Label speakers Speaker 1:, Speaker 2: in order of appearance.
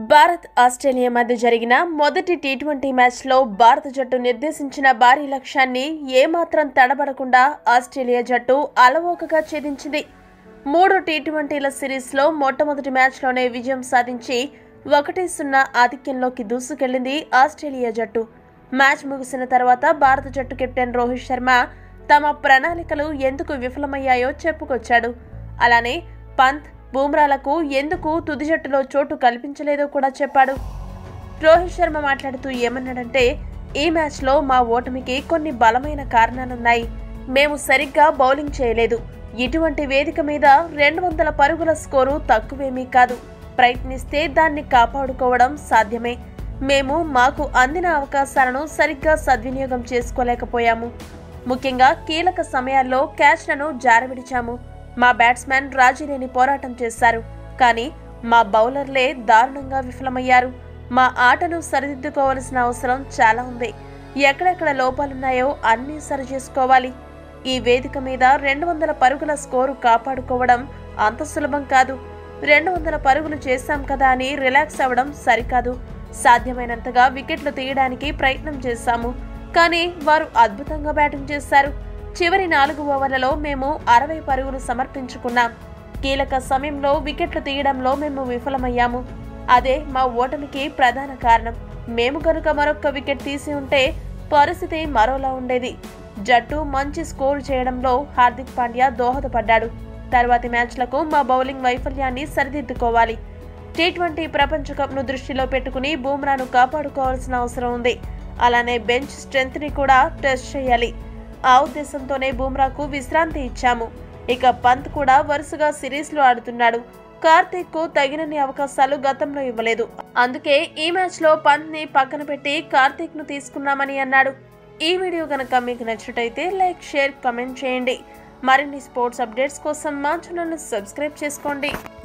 Speaker 1: Bharat Australia మధ్య జరిగిన మొదటి టీ ట్వంటీ మ్యాచ్లో భారత జట్టు నిర్దేశించిన భారీ లక్ష్యాన్ని ఏమాత్రం తడబడకుండా ఆస్ట్రేలియా జట్టు అలవోకగా ఛేదించింది మూడు టీ ట్వంటీల సిరీస్లో మొట్టమొదటి మ్యాచ్లోనే విజయం సాధించి ఒకటి సున్నా ఆధిక్యంలోకి దూసుకెళ్లింది ఆస్ట్రేలియా జట్టు మ్యాచ్ ముగిసిన తర్వాత భారత జట్టు కెప్టెన్ రోహిత్ శర్మ తమ ప్రణాళికలు ఎందుకు విఫలమయ్యాయో చెప్పుకొచ్చాడు అలానే పంత్ బూమ్రాలకు ఎందుకు తుది జట్టులో చోటు కల్పించలేదో కూడా చెప్పాడు రోహిత్ శర్మ మాట్లాడుతూ ఏమన్నాడంటే ఈ మ్యాచ్లో మా ఓటమికి కొన్ని బలమైన కారణాలున్నాయి మేము సరిగ్గా బౌలింగ్ చేయలేదు ఇటువంటి వేదిక మీద రెండు వందల పరుగుల స్కోరు తక్కువేమీ కాదు ప్రయత్నిస్తే దాన్ని కాపాడుకోవడం సాధ్యమే మేము మాకు అందిన అవకాశాలను సరిగ్గా సద్వినియోగం చేసుకోలేకపోయాము ముఖ్యంగా కీలక సమయాల్లో క్యాచ్లను జారవిడిచాము మా బ్యాట్స్మెన్ రాజీలేని పోరాటం చేశారు కానీ మా బౌలర్లే దారుణంగా విఫలమయ్యారు మా ఆటను సరిదిద్దుకోవలసిన అవసరం చాలా ఉంది ఎక్కడెక్కడ లోపాలున్నాయో అన్నీ సరిచేసుకోవాలి ఈ వేదిక మీద రెండు వందల పరుగుల స్కోరు కాపాడుకోవడం అంత సులభం కాదు రెండు వందల పరుగులు చేశాం కదా అని రిలాక్స్ అవ్వడం సరికాదు సాధ్యమైనంతగా వికెట్లు తీయడానికి ప్రయత్నం చేశాము కానీ వారు అద్భుతంగా బ్యాటింగ్ చేశారు చివరి నాలుగు ఓవర్లలో మేము అరవై పరుగులు సమర్పించుకున్నాం కీలక సమయంలో వికెట్లు తీయడంలో మేము విఫలమయ్యాము అదే మా ఓటమికి ప్రధాన కారణం మేము కనుక మరొక్క వికెట్ తీసి ఉంటే పరిస్థితి మరోలా ఉండేది జట్టు మంచి స్కోర్ చేయడంలో హార్దిక్ పాండ్యా దోహదపడ్డాడు తర్వాతి మ్యాచ్లకు మా బౌలింగ్ వైఫల్యాన్ని సరిదిద్దుకోవాలి టీ ట్వంటీ ప్రపంచ కప్ను దృష్టిలో పెట్టుకుని బూమ్రాను కాపాడుకోవాల్సిన అవసరం ఉంది అలానే బెంచ్ స్ట్రెంగ్త్ని కూడా టెస్ట్ చేయాలి ఆ ఉద్దేశంతోనే బూమ్రాకు విశ్రాంతి ఇచ్చాము ఇక పంత్ కూడా వరుసగా సిరీస్లో ఆడుతున్నాడు కార్తీక్ కు తగినన్ని అవకాశాలు గతంలో ఇవ్వలేదు అందుకే ఈ మ్యాచ్ లో పంత్ ని పక్కన పెట్టి కార్తీక్ ను తీసుకున్నామని అన్నాడు ఈ వీడియో గనక మీకు నచ్చినట్టయితే లైక్ షేర్ కమెంట్ చేయండి మరిన్ని స్పోర్ట్స్ అప్డేట్స్ కోసం మా ఛానల్ సబ్స్క్రైబ్ చేసుకోండి